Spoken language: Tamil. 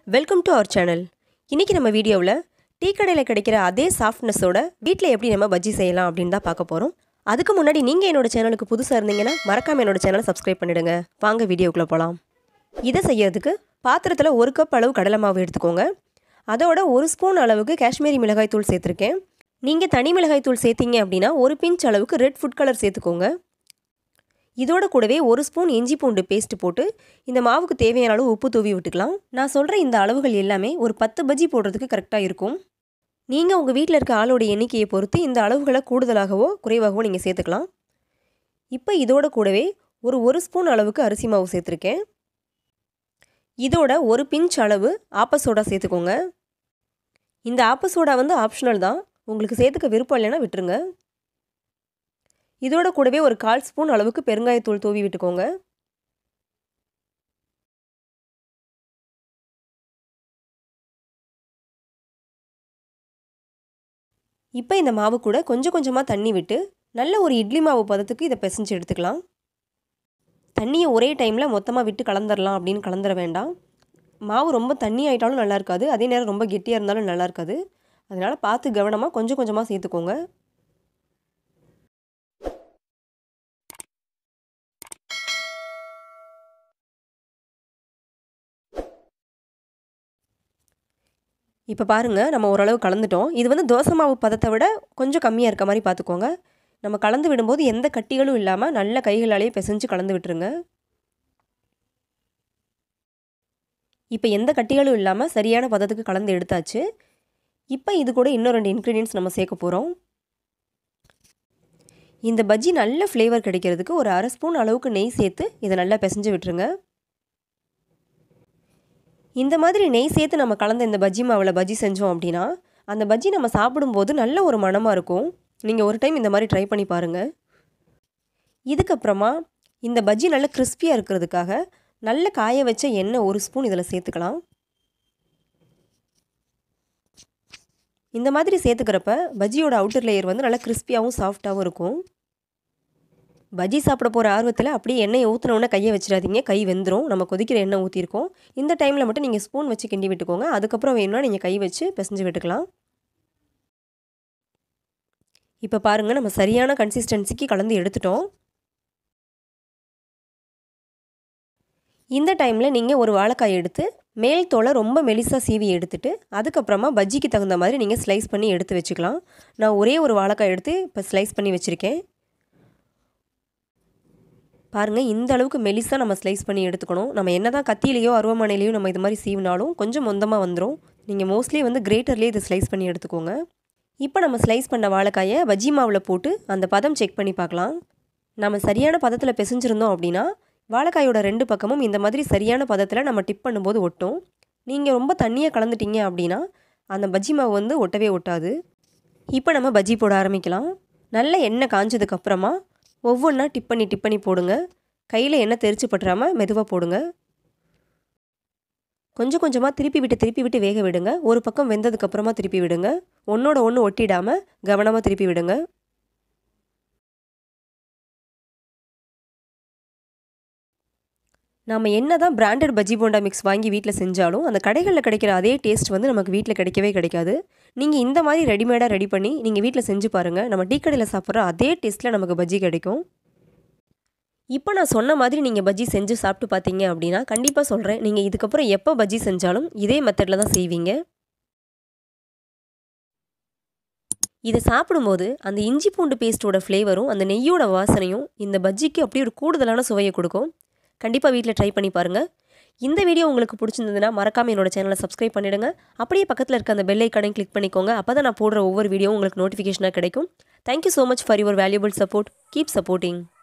வெல்கம் டு அவர் சேனல் இன்றைக்கி நம்ம வீடியோவில் டீ கடையில் கிடைக்கிற அதே சாஃப்ட்னஸோட வீட்டில் எப்படி நம்ம பஜ்ஜி செய்யலாம் அப்படின்னு தான் பார்க்க போகிறோம் அதுக்கு முன்னாடி நீங்கள் என்னோட சேனலுக்கு புதுசாக இருந்தீங்கன்னா மறக்காமல் என்னோட சேனலை சப்ஸ்கிரைப் பண்ணிடுங்க வாங்க வீடியோக்குள்ளே போகலாம் இதை செய்யறதுக்கு பாத்திரத்தில் ஒரு கப் அளவு கடலை மாவு எடுத்துக்கோங்க அதோட ஒரு ஸ்பூன் அளவுக்கு காஷ்மீரி மிளகாய் தூள் சேர்த்துருக்கேன் நீங்கள் தனி மிளகாய் தூள் சேர்த்தீங்க அப்படின்னா ஒரு பிஞ்ச் அளவுக்கு ரெட் ஃபுட் கலர் சேர்த்துக்கோங்க இதோட கூடவே ஒரு ஸ்பூன் இஞ்சி பூண்டு பேஸ்ட் போட்டு இந்த மாவுக்கு தேவையான அளவு உப்பு தூவி விட்டுக்கலாம் நான் சொல்கிற இந்த அளவுகள் எல்லாமே ஒரு பத்து பஜ்ஜி போடுறதுக்கு கரெக்டாக இருக்கும் நீங்கள் உங்கள் வீட்டில் இருக்க ஆளோட எண்ணிக்கையை பொறுத்து இந்த அளவுகளை கூடுதலாகவோ குறைவாகவோ நீங்கள் சேர்த்துக்கலாம் இப்போ இதோட கூடவே ஒரு ஒரு ஸ்பூன் அளவுக்கு அரிசி மாவு சேர்த்துருக்கேன் இதோட ஒரு பிஞ்ச் அளவு ஆப்ப சோடா சேர்த்துக்கோங்க இந்த ஆப்ப சோடா வந்து ஆப்ஷனல் தான் உங்களுக்கு சேர்த்துக்க விருப்பம் இல்லைன்னா விட்டுருங்க இதோட கூடவே ஒரு கால் ஸ்பூன் அளவுக்கு பெருங்காயத்தூள் தூவி விட்டுக்கோங்க இப்போ இந்த மாவு கூட கொஞ்சம் கொஞ்சமாக தண்ணி விட்டு நல்ல ஒரு இட்லி மாவு பதத்துக்கு இதை பிசைஞ்சு எடுத்துக்கலாம் தண்ணியை ஒரே டைமில் மொத்தமாக விட்டு கலந்துடலாம் அப்படின்னு கலந்துட வேண்டாம் மாவு ரொம்ப தண்ணி ஆகிட்டாலும் நல்லா இருக்காது அதே நேரம் ரொம்ப கெட்டியாக இருந்தாலும் நல்லா இருக்காது அதனால் பார்த்து கவனமாக கொஞ்சம் கொஞ்சமாக சேர்த்துக்கோங்க இப்போ பாருங்கள் நம்ம ஓரளவு கலந்துட்டோம் இது வந்து தோசை மாவு பதத்தை விட கொஞ்சம் கம்மியாக இருக்க மாதிரி பார்த்துக்கோங்க நம்ம கலந்து விடும்போது எந்த கட்டிகளும் இல்லாமல் நல்ல கைகளாலேயே பிசைஞ்சு கலந்து விட்டுருங்க இப்போ எந்த கட்டிகளும் இல்லாமல் சரியான பதத்துக்கு கலந்து எடுத்தாச்சு இப்போ இது கூட இன்னும் ரெண்டு இன்க்ரீடியன்ஸ் நம்ம சேர்க்க போகிறோம் இந்த பஜ்ஜி நல்ல ஃப்ளேவர் கிடைக்கிறதுக்கு ஒரு அரை ஸ்பூன் அளவுக்கு நெய் சேர்த்து இதை நல்லா பிசைஞ்சு விட்டுருங்க இந்த மாதிரி நெய் சேர்த்து நம்ம கலந்த இந்த பஜ்ஜி மாவில் பஜ்ஜி செஞ்சோம் அப்படின்னா அந்த பஜ்ஜி நம்ம சாப்பிடும்போது நல்ல ஒரு மணமாக இருக்கும் நீங்கள் ஒரு டைம் இந்த மாதிரி ட்ரை பண்ணி பாருங்கள் இதுக்கப்புறமா இந்த பஜ்ஜி நல்ல கிறிஸ்பியாக இருக்கிறதுக்காக நல்ல காய வச்ச எண்ணெய் ஒரு ஸ்பூன் இதில் சேர்த்துக்கலாம் இந்த மாதிரி சேர்த்துக்கிறப்ப பஜ்ஜியோட அவுட்டர் லேயர் வந்து நல்லா கிறிஸ்பியாகவும் சாஃப்டாகவும் இருக்கும் பஜ்ஜி சாப்பிட போகிற ஆர்வத்தில் அப்படியே எண்ணெயை ஊற்றினோடனே கையை வச்சிடாதீங்க கை வெந்துடும் நம்ம கொதிக்கிற எண்ணெய் ஊற்றிருக்கோம் இந்த டைமில் மட்டும் நீங்கள் ஸ்பூன் வச்சு கிண்டி விட்டுக்கோங்க அதுக்கப்புறம் வேணும்னா நீங்கள் கை வச்சு பிசைஞ்சு விட்டுக்கலாம் இப்போ பாருங்கள் நம்ம சரியான கன்சிஸ்டன்சிக்கு கலந்து எடுத்துட்டோம் இந்த டைமில் நீங்கள் ஒரு வாழைக்காய் எடுத்து மேல் தோலை ரொம்ப மெலிசாக சீவி எடுத்துட்டு அதுக்கப்புறமா பஜ்ஜிக்கு தகுந்த மாதிரி நீங்கள் ஸ்லைஸ் பண்ணி எடுத்து வச்சுக்கலாம் நான் ஒரே ஒரு வாழைக்காய் எடுத்து இப்போ ஸ்லைஸ் பண்ணி வச்சுருக்கேன் பாருங்கள் இந்த அளவுக்கு மெலிசாக நம்ம ஸ்லைஸ் பண்ணி எடுத்துக்கணும் நம்ம என்ன தான் கத்தியிலையோ அருவமனையிலையோ நம்ம இது மாதிரி சீவினாலும் கொஞ்சம் மொந்தமாக வந்துடும் நீங்கள் மோஸ்ட்லி வந்து கிரேட்டர்லேயே இதை ஸ்லைஸ் பண்ணி எடுத்துக்கோங்க இப்போ நம்ம ஸ்லைஸ் பண்ண வாழைக்காயை பஜ்ஜி மாவில் போட்டு அந்த பதம் செக் பண்ணி பார்க்கலாம் நம்ம சரியான பதத்தில் பிசைஞ்சிருந்தோம் அப்படின்னா வாழைக்காயோட ரெண்டு பக்கமும் இந்த மாதிரி சரியான பதத்தில் நம்ம டிப் பண்ணும்போது ஒட்டும் நீங்கள் ரொம்ப தண்ணியாக கலந்துட்டீங்க அப்படின்னா அந்த பஜ்ஜி மாவு வந்து ஒட்டவே ஒட்டாது இப்போ நம்ம பஜ்ஜி போட ஆரம்பிக்கலாம் நல்ல எண்ணெய் காஞ்சதுக்கப்புறமா ஒவ்வொன்றா டிப் பண்ணி டிப் பண்ணி போடுங்க கையில் எண்ணெய் தெரிச்சு பட்டுறாமல் மெதுவாக போடுங்க கொஞ்சம் கொஞ்சமாக திருப்பி விட்டு திருப்பி விட்டு வேக விடுங்க ஒரு பக்கம் வெந்ததுக்கப்புறமா திருப்பி விடுங்க ஒன்றோட ஒன்று ஒட்டிடாமல் கவனமாக திருப்பி விடுங்க நம்ம என்ன தான் பிராண்டட் பஜ்ஜி போண்டா மிக்ஸ் வாங்கி வீட்டில் செஞ்சாலும் அந்த கடைகளில் கிடைக்கிற அதே டேஸ்ட் வந்து நமக்கு வீட்டில் கிடைக்கவே கிடைக்காது நீங்கள் இந்த மாதிரி ரெடிமேடாக ரெடி பண்ணி நீங்கள் வீட்டில் செஞ்சு பாருங்கள் நம்ம டீ கடையில் சாப்பிட்ற அதே டேஸ்ட்டில் நமக்கு பஜ்ஜி கிடைக்கும் இப்போ நான் சொன்ன மாதிரி நீங்கள் பஜ்ஜி செஞ்சு சாப்பிட்டு பார்த்தீங்க அப்படின்னா கண்டிப்பாக சொல்கிறேன் நீங்கள் இதுக்கப்புறம் எப்போ பஜ்ஜி செஞ்சாலும் இதே மெத்தடில் தான் செய்வீங்க இதை சாப்பிடும்போது அந்த இஞ்சி பூண்டு பேஸ்ட்டோட ஃப்ளேவரும் அந்த நெய்யோட வாசனையும் இந்த பஜ்ஜிக்கு அப்படியே ஒரு கூடுதலான சுவையை கொடுக்கும் கண்டிப்பாக வீட்டில் ட்ரை பண்ணி பாருங்கள் இந்த வீடியோ உங்களுக்கு பிடிச்சிருந்ததுன்னா மறக்காமல் என்னோட சேனலை சப்ஸ்கிரைப் பண்ணிவிடுங்க அப்படியே பக்கத்தில் இருக்க அந்த பெல் ஐக்கானையும் கிளிக் பண்ணிக்கோங்க அப்போ தான் நான் போடுற ஒவ்வொரு வீடியோ உங்களுக்கு நோட்டிஃபிகேஷனாக கிடைக்கும் thank you so much for your valuable support keep supporting